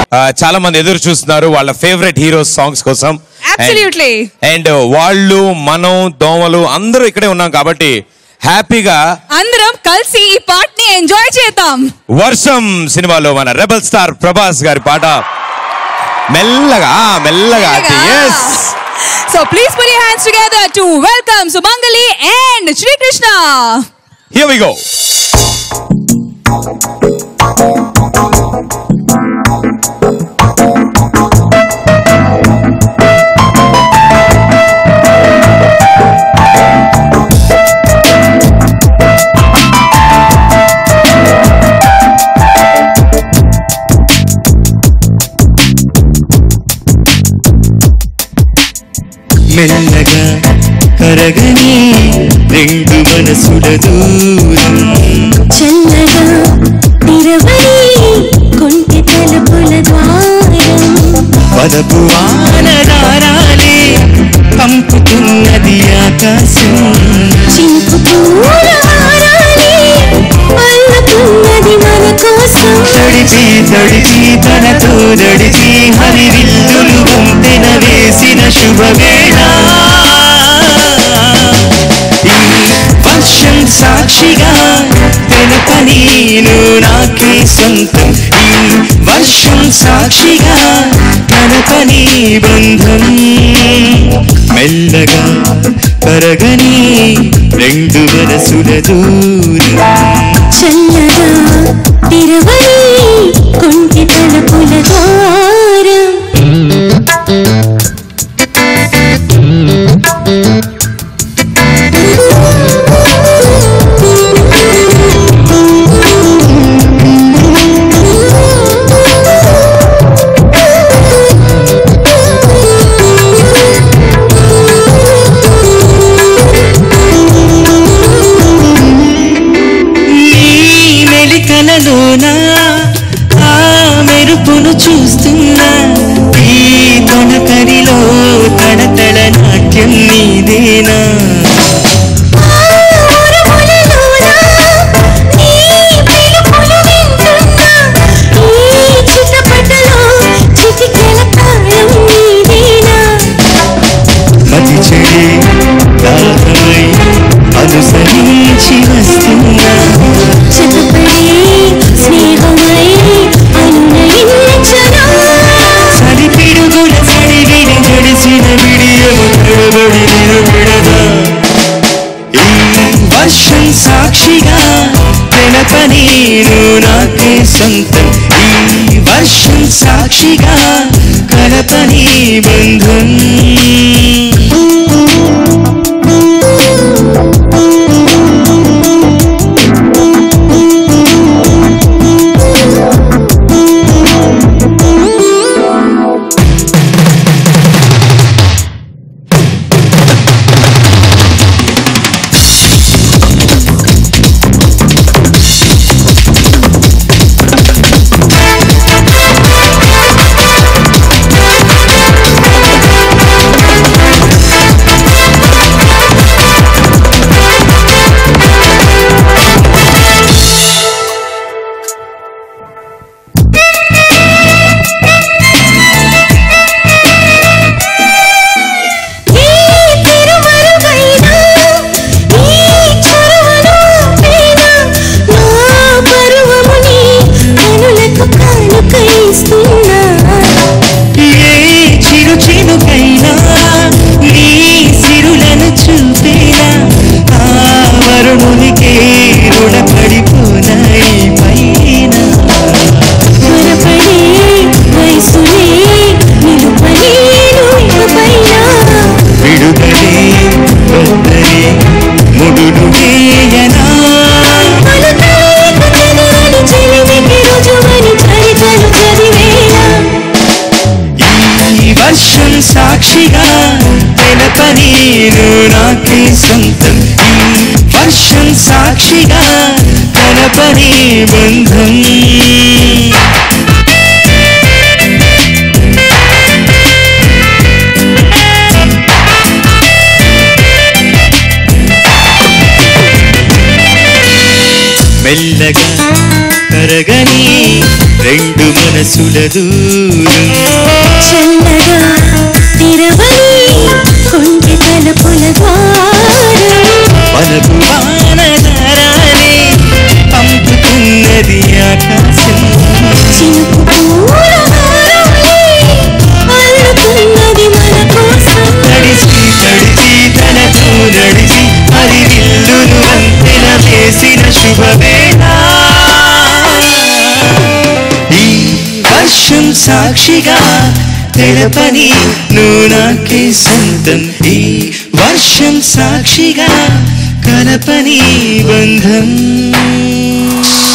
ఆ, చాలా మంది ఎదురు చూస్తున్నారు వాళ్ళ ఫేవరెట్ హీరోస్ సాంగ్స్ కోసం Absolutely. అండ్ వాళ్ళు మనం దోమలు అందరూ ఇక్కడే ఉన్నాం కాబట్టి హ్యాపీగా అందరం కలిసి ఈ పాటని ఎంజాయ్ చేద్దాం వర్షం సినిమాలో మన రెబల్ స్టార్ ప్రభాస్ గారి పాట మెల్లగా ఆ, మెల్లగా yes so please put your hands together to welcome Sumangali and Shri Krishna. Here we go మెల్లగా కరగని రెండు మనసుల దూరం చల్లగా తిరవని కొంటి తలుపుల ద్వారం పదపు వానదారాలే పంపుతున్నది ఆకాశం చింపు పూల హారాలే అల్లుకున్నది మన కోసం తడిపి తడిపి తనతో నడిపి హరివిల్లులు వంతెన వేసిన శుభవేళ ఈ వర్షం సాక్షిగా తెలుప నేను నాకే సొంతం ఈ వర్షం సాక్షిగా కనపని బంధం మెల్లగా కరగని రెండు మనసుల దూరం చల్లగా తిరవని కొంటి తలుపుల ద్వారం నీ మెలికలలోన ఆ మెరుపును చూస్తున్నా ఈ తొణకరిలో తడతడ నాట్యం నీదేనా మతి చెడి దాహమై అనుసరించి వస్తున్నా సరిపిడుగుల సడివిని గడిసిన విడియము తడబడి నిలబెడదా ఈ వర్షం సాక్షిగా తెలప నేను నాకే సొంతం ఈ వర్షం సాక్షిగా కలపని బంధం ఏ చిరు చినుకైనా నీ సిరులను చూపేనా ఆ వరుణునికే రుణపడిపోనాయి పైన విడుదలే వద్దలే ముడులు వేయనా ఈ వర్షం సాక్షిగా తెలప నేను నాకే సొంతం ఈ వర్షం సాక్షిగా తెలపని బంధం మెల్లగా కరగని రెండు మనసుల దూరం సాక్షిగా తెలపని నువ్వు నాకే సొంతం ఈ వర్షం సాక్షిగా కలపని బంధం